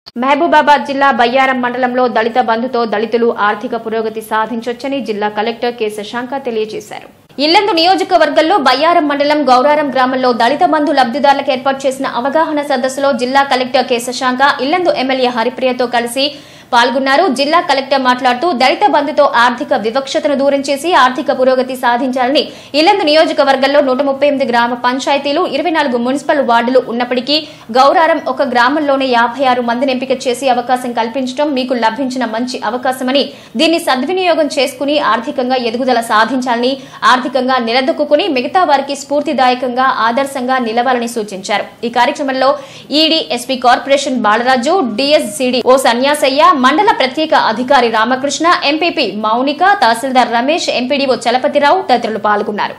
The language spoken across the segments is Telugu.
మహబూబాబాద్ జిల్లా బయ్యారం మండలంలో దళిత బంధుతో దళితులు ఆర్థిక పురోగతి సాధించొచ్చని జిల్లా కలెక్టర్ కె శశాంక తెలియజేశారు ఇల్లందు నియోజకవర్గంలో బయ్యారం మండలం గౌరారం గ్రామంలో దళిత బంధు లబ్దిదారులకు ఏర్పాటు చేసిన అవగాహన సదస్సులో జిల్లా collector K Sasanka Yellandu MLA హరిప్రియతో కలిసి పాల్గొన్నారు జిల్లా కలెక్టర్ మాట్లాడుతూ దళిత బంధుతో ఆర్థిక వివక్షతను దూరం చేసి ఆర్థిక పురోగతి సాధించాలని ఇల్లందు నియోజకవర్గంలో నూట ముప్పై ఎనిమిది గ్రామ పంచాయతీలు ఇరవై నాలుగు మున్సిపల్ వార్డులు ఉన్నప్పటికీ గౌరారం ఒక గ్రామంలోనే యాభై ఆరు మందిని ఎంపిక చేసి అవకాశం కల్పించడం మీకు లభించిన మంచి అవకాశమని దీన్ని సద్వినియోగం చేసుకుని ఆర్థికంగా ఎదుగుదల సాధించాలని ఆర్థికంగా నిలదొక్కుని మిగతా వారికి స్ఫూర్తిదాయకంగా ఆదర్శంగా నిలవాలని సూచించారు ఈ కార్యక్రమంలో ED SP corporation Balaraju DSCD O Sanyasaiah మండల ప్రత్యేక అధికారి రామకృష్ణ ఎంపీపీ మౌనిక తహసీల్దార్ రమేష్ ఎంపీడీఓ చలపతిరావు తదితరులు పాల్గొన్నారు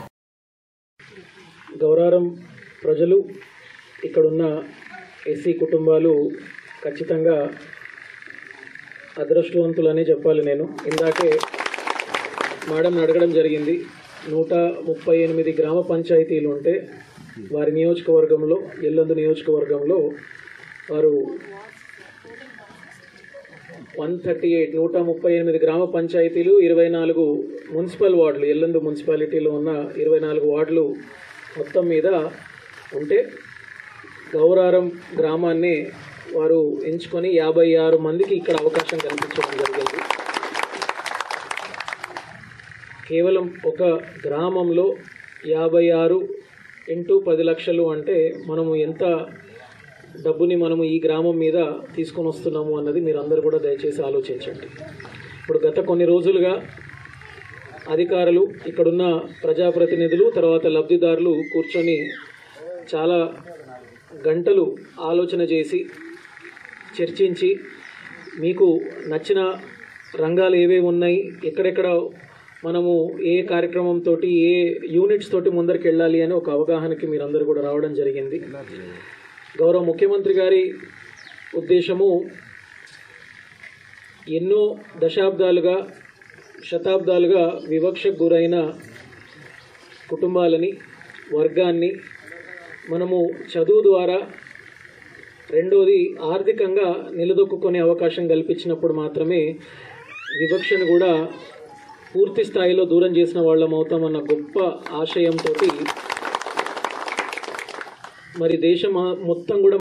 గౌరారం ప్రజలు ఇక్కడున్న ఎస్సీ కుటుంబాలు ఖచ్చితంగా అదృష్టవంతులనే చెప్పాలి నేను ఇందాకే మేడం అడగడం జరిగింది నూట ముప్పై ఎనిమిది గ్రామ పంచాయతీలు ఉంటే వారి నియోజకవర్గంలో ఎల్లందు నియోజకవర్గంలో వారు వన్ థర్టీ ఎయిట్ నూట ముప్పై ఎనిమిది గ్రామ పంచాయతీలు ఇరవై నాలుగు మున్సిపల్ వార్డులు ఎల్లందు మున్సిపాలిటీలో ఉన్న ఇరవై నాలుగు వార్డులు మొత్తం మీద ఉంటే గౌరారం గ్రామాన్ని వారు ఎంచుకొని యాభై ఆరు మందికి ఇక్కడ అవకాశం కల్పించడం జరిగింది కేవలం ఒక గ్రామంలో యాభై ఆరు ఇంటూ పది లక్షలు అంటే మనము ఎంత డబ్బుని మనము ఈ గ్రామం మీద తీసుకొని వస్తున్నాము అన్నది మీరు అందరూ కూడా దయచేసి ఆలోచించండి ఇప్పుడు గత కొన్ని రోజులుగా అధికారులు ఇక్కడున్న ప్రజాప్రతినిధులు తర్వాత లబ్ధిదారులు కూర్చొని చాలా గంటలు ఆలోచన చేసి చర్చించి మీకు నచ్చిన రంగాలు ఏవేవి ఉన్నాయి ఎక్కడెక్కడ మనము ఏ కార్యక్రమంతో ఏ యూనిట్స్ తోటి ముందరికి వెళ్ళాలి అని ఒక అవగాహనకి మీరందరూ కూడా రావడం జరిగింది గౌరవ ముఖ్యమంత్రి గారి ఉద్దేశము ఎన్నో దశాబ్దాలుగా శతాబ్దాలుగా వివక్షకు గురైన కుటుంబాలని వర్గాన్ని మనము చదువు ద్వారా రెండోది ఆర్థికంగా నిలదొక్కునే అవకాశం కల్పించినప్పుడు మాత్రమే వివక్షను కూడా పూర్తి స్థాయిలో దూరం చేసిన వాళ్ళం అవుతామన్న గొప్ప ఆశయంతో మరి దేశం మొత్తం కూడా